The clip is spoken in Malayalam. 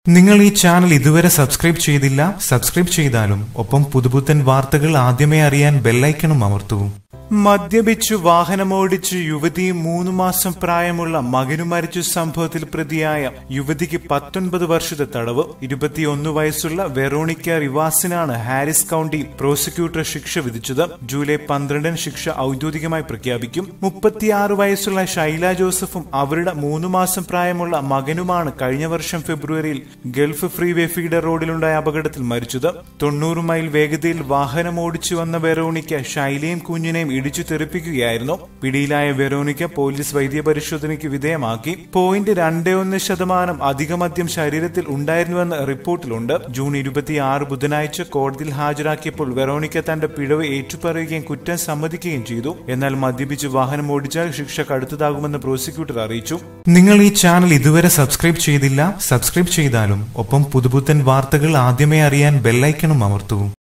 നിങ്ങൾ ഈ ചാനൽ ഇതുവരെ സബ്സ്ക്രൈബ് ചെയ്തില്ല സബ്സ്ക്രൈബ് ചെയ്താലും ഒപ്പം പുതുപുത്തൻ വാർത്തകൾ ആദ്യമേ അറിയാൻ ബെല്ലൈക്കണും അമർത്തൂ മദ്യപിച്ചു വാഹനമോടിച്ച് യുവതി മൂന്ന് മാസം പ്രായമുള്ള മകനു മരിച്ച സംഭവത്തിൽ പ്രതിയായ യുവതിക്ക് പത്തൊൻപത് വർഷത്തെ തടവ് ഇരുപത്തിയൊന്ന് വയസ്സുള്ള വെറോണിക്ക റിവാസിനാണ് ഹാരിസ് കൌണ്ടി പ്രോസിക്യൂട്ടർ ശിക്ഷ വിധിച്ചത് ജൂലൈ പന്ത്രണ്ടിന് ശിക്ഷ ഔദ്യോഗികമായി പ്രഖ്യാപിക്കും മുപ്പത്തിയാറ് വയസ്സുള്ള ശൈല ജോസഫും അവരുടെ മൂന്ന് മാസം പ്രായമുള്ള മകനുമാണ് കഴിഞ്ഞ വർഷം ഫെബ്രുവരിയിൽ ഗൾഫ് ഫ്രീവേ ഫീഡർ റോഡിലുണ്ടായ അപകടത്തിൽ മരിച്ചത് തൊണ്ണൂറ് മൈൽ വേഗതയിൽ വാഹനം ഓടിച്ചു വന്ന വെറോണിക്ക ശൈലയും കുഞ്ഞിനെയും ഇടിച്ചു തെറിപ്പിക്കുകയായിരുന്നു പിടിയിലായ വെറോണിക്ക പോലീസ് വൈദ്യപരിശോധനയ്ക്ക് വിധേയമാക്കി പോയിന്റ് രണ്ടേ ഒന്ന് ശതമാനം അധിക മദ്യം ശരീരത്തിൽ ഉണ്ടായിരുന്നുവെന്ന് റിപ്പോർട്ടിലുണ്ട് ജൂൺ ഇരുപത്തിയാറ് ബുധനാഴ്ച കോടതിയിൽ ഹാജരാക്കിയപ്പോൾ വെറോണിക്ക തന്റെ പിഴവ് ഏറ്റുപറയുകയും കുറ്റം സമ്മതിക്കുകയും ചെയ്തു എന്നാൽ മദ്യപിച്ച് വാഹനം ഓടിച്ചാൽ ശിക്ഷ കടുത്തതാകുമെന്ന് പ്രോസിക്യൂട്ടർ അറിയിച്ചു നിങ്ങൾ ഈ ചാനൽ ഇതുവരെ സബ്സ്ക്രൈബ് ചെയ്തില്ല സബ്സ്ക്രൈബ് ചെയ്താലും ഒപ്പം പുതുപുത്തൻ വാർത്തകൾ ആദ്യമേ അറിയാൻ ബെല്ലൈക്കണും അമർത്തൂ